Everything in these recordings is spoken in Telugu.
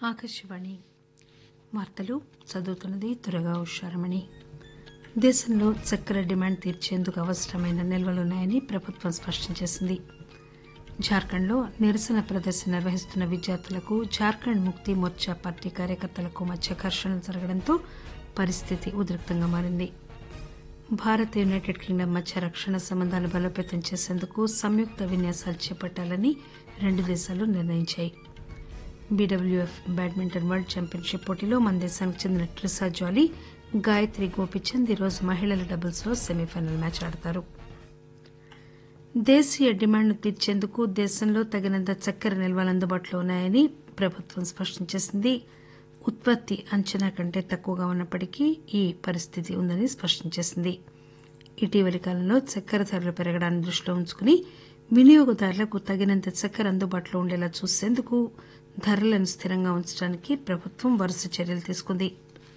ఆకాశవాణి వార్తలు చదువుతున్నది దురగా ఉషారమణి దేశంలో చక్కెర డిమాండ్ తీర్చేందుకు అవసరమైన నిల్వలున్నాయని ప్రభుత్వం స్పష్టం చేసింది జార్ఖండ్లో నిరసన ప్రదర్శన నిర్వహిస్తున్న విద్యార్థులకు జార్ఖండ్ ముక్తి మోర్చా పార్టీ కార్యకర్తలకు మధ్య ఘర్షణలు జరగడంతో పరిస్థితి ఉద్రిక్తంగా మారింది భారత్ యునైటెడ్ కింగ్డమ్ మధ్య రక్షణ సంబంధాలు బలోపేతం చేసేందుకు సంయుక్త విన్యాసాలు చేపట్టాలని రెండు దేశాలు నిర్ణయించాయి బీడబ్ల్యూఎఫ్ బ్యాడ్మింటన్ వరల్డ్ ఛాంపియన్షిప్ పోటీలో మన దేశానికి చెందిన ట్రిసా జాలీ గాయత్రి గోపిచంద్ ఈరోజు మహిళల డబుల్స్ లో సెమీఫైనల్ మ్యాచ్ ఆడతారు దేశీయ డిమాండ్ను తీర్చేందుకు దేశంలో తగినంత చక్కెర నిల్వలు అందుబాటులో ఉన్నాయని ప్రభుత్వం స్పష్టం చేసింది ఉత్పత్తి అంచనా కంటే తక్కువగా ఉన్నప్పటికీ ఈ పరిస్థితి ఉందని స్పష్టం చేసింది ఇటీవలి కాలంలో చక్కెర ధరలు పెరగడాన్ని దృష్టిలో ఉంచుకుని వినియోగదారులకు తగినంత చక్కెర అందుబాటులో ఉండేలా చూసేందుకు ధరలను స్థిరంగా ఉంచడానికి ప్రభుత్వం వరుస చర్యలు తీసుకుంది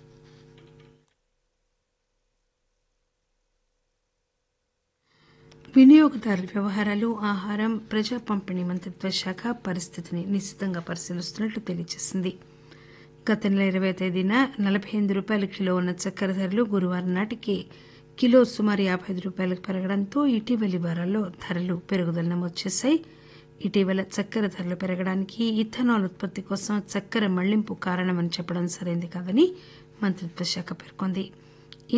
వినియోగదారుల వ్యవహారాలు ఆహారం ప్రజా పంపిణీ మంత్రిత్వ శాఖ పరిస్థితిని నిశితంగా పరిశీలిస్తున్నట్లు తెలియజేసింది గత నెల ఇరవై తేదీన నలబై ఎనిమిది రూపాయల కిలో ఉన్న చక్కెర ధరలు గురువారం నాటికి కిలో సుమారు యాబై ఐదు రూపాయలకు పెరగడంతో ఇటీవలి వారాల్లో ధరలు పెరుగుదల నమోదు చేశాయి ఇటీవల చక్కెర ధరలు పెరగడానికి ఇథనాల్ ఉత్పత్తి కోసం చక్కెర మళ్లింపు కారణమని చెప్పడం సరైంది కాదని మంత్రిత్వ శాఖ పేర్కొంది